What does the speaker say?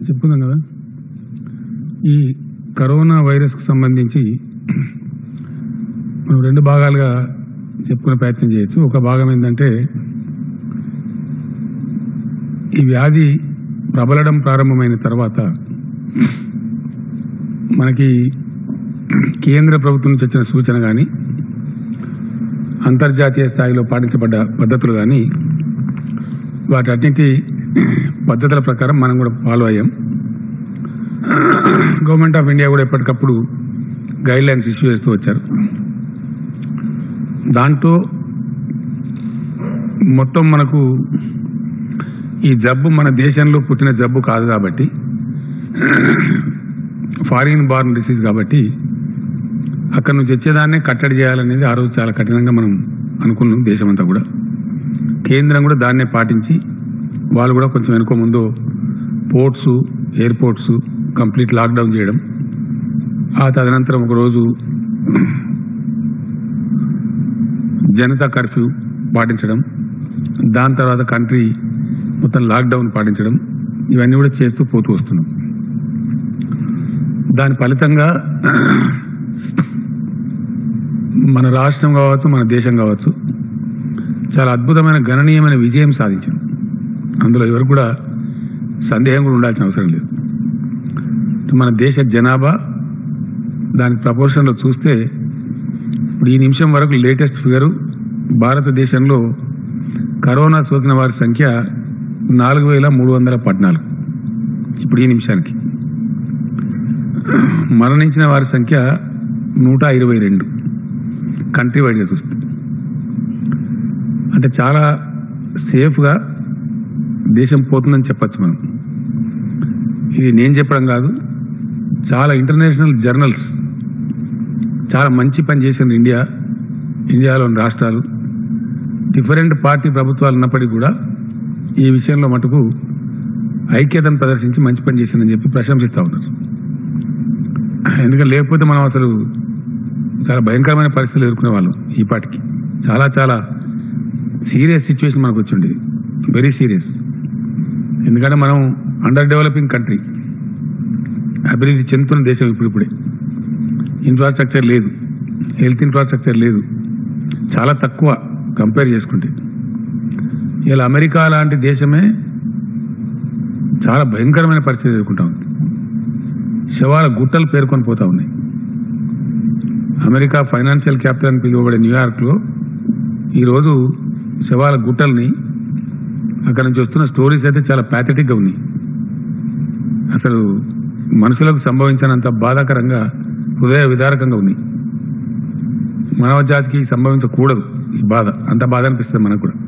చెప్పుకుందాం కదా ఈ కరోనా వైరస్కు సంబంధించి మనం రెండు భాగాలుగా చెప్పుకునే ప్రయత్నం చేయొచ్చు ఒక భాగం ఏంటంటే ఈ వ్యాధి ప్రబలడం ప్రారంభమైన తర్వాత మనకి కేంద్ర ప్రభుత్వం నుంచి వచ్చిన సూచన కానీ అంతర్జాతీయ స్థాయిలో పాటించబడ్డ పద్ధతులు కానీ వాటన్నిటి పద్ధతుల ప్రకారం మనం కూడా ఫాలో అయ్యాం గవర్నమెంట్ ఆఫ్ ఇండియా కూడా ఎప్పటికప్పుడు గైడ్ లైన్స్ ఇష్యూ చేస్తూ వచ్చారు దాంట్లో మొత్తం మనకు ఈ జబ్బు మన దేశంలో పుట్టిన జబ్బు కాదు కాబట్టి ఫారిన్ బార్న్ డిసీజ్ కాబట్టి అక్కడ నుంచి వచ్చేదాన్నే కట్టడి చేయాలనేది ఆ రోజు చాలా కఠినంగా మనం అనుకున్నాం దేశమంతా కూడా కేంద్రం కూడా దాన్నే పాటించి వాళ్ళు కూడా కొంచెం వెనుక ముందు పోర్ట్స్ ఎయిర్పోర్ట్స్ కంప్లీట్ లాక్డౌన్ చేయడం ఆ తదనంతరం ఒకరోజు జనతా కర్ఫ్యూ పాటించడం దాని తర్వాత కంట్రీ మొత్తం లాక్డౌన్ పాటించడం ఇవన్నీ కూడా చేస్తూ పోతూ వస్తున్నాం దాని ఫలితంగా మన రాష్ట్రం కావచ్చు మన దేశం కావచ్చు చాలా అద్భుతమైన గణనీయమైన విజయం సాధించాం అందులో ఎవరు కూడా సందేహం కూడా ఉండాల్సిన అవసరం లేదు మన దేశ జనాభా దాని ప్రపోర్షన్లో చూస్తే ఇప్పుడు ఈ నిమిషం వరకు లేటెస్ట్ ఫిగరు భారతదేశంలో కరోనా సోకిన వారి సంఖ్య నాలుగు వేల మూడు వందల పద్నాలుగు ఇప్పుడు ఈ నిమిషానికి మరణించిన వారి సంఖ్య నూట ఇరవై రెండు కంట్రీ వైడ్గా చూస్తే అంటే చాలా సేఫ్గా దేశం పోతుందని చెప్పచ్చు మనం ఇది నేను చెప్పడం కాదు చాలా ఇంటర్నేషనల్ జర్నల్స్ చాలా మంచి పని చేసింది ఇండియా ఇండియాలోని రాష్ట్రాలు డిఫరెంట్ పార్టీ ప్రభుత్వాలు ఉన్నప్పటికీ కూడా ఈ విషయంలో మటుకు ఐక్యతను ప్రదర్శించి మంచి పని చేసిందని చెప్పి ప్రశంసిస్తూ ఉన్నారు ఎందుకంటే లేకపోతే మనం అసలు చాలా భయంకరమైన పరిస్థితులు ఎదుర్కొనే వాళ్ళం ఈ పాటికి చాలా చాలా సీరియస్ సిచ్యువేషన్ మనకు వచ్చింది వెరీ సీరియస్ ఎందుకంటే మనం అండర్ డెవలపింగ్ కంట్రీ అభివృద్ధి చెందుతున్న దేశం ఇప్పుడిప్పుడే ఇన్ఫ్రాస్ట్రక్చర్ లేదు హెల్త్ ఇన్ఫ్రాస్ట్రక్చర్ లేదు చాలా తక్కువ కంపేర్ చేసుకుంటే ఇలా అమెరికా లాంటి దేశమే చాలా భయంకరమైన పరిస్థితి ఎదుర్కొంటా ఉంది శవాల గుట్టలు పేర్కొని పోతా ఉన్నాయి అమెరికా ఫైనాన్షియల్ క్యాపిటల్ అని పిలువబడే న్యూయార్క్లో ఈరోజు శవాల గుట్టల్ని అక్కడ నుంచి వస్తున్న స్టోరీస్ అయితే చాలా ప్యాథెటిక్గా ఉన్నాయి అసలు మనుషులకు సంభవించినంత బాధాకరంగా హృదయ విదారకంగా ఉన్నాయి మానవ జాతికి సంభవించకూడదు ఈ బాధ అంత బాధ అనిపిస్తుంది మనకు కూడా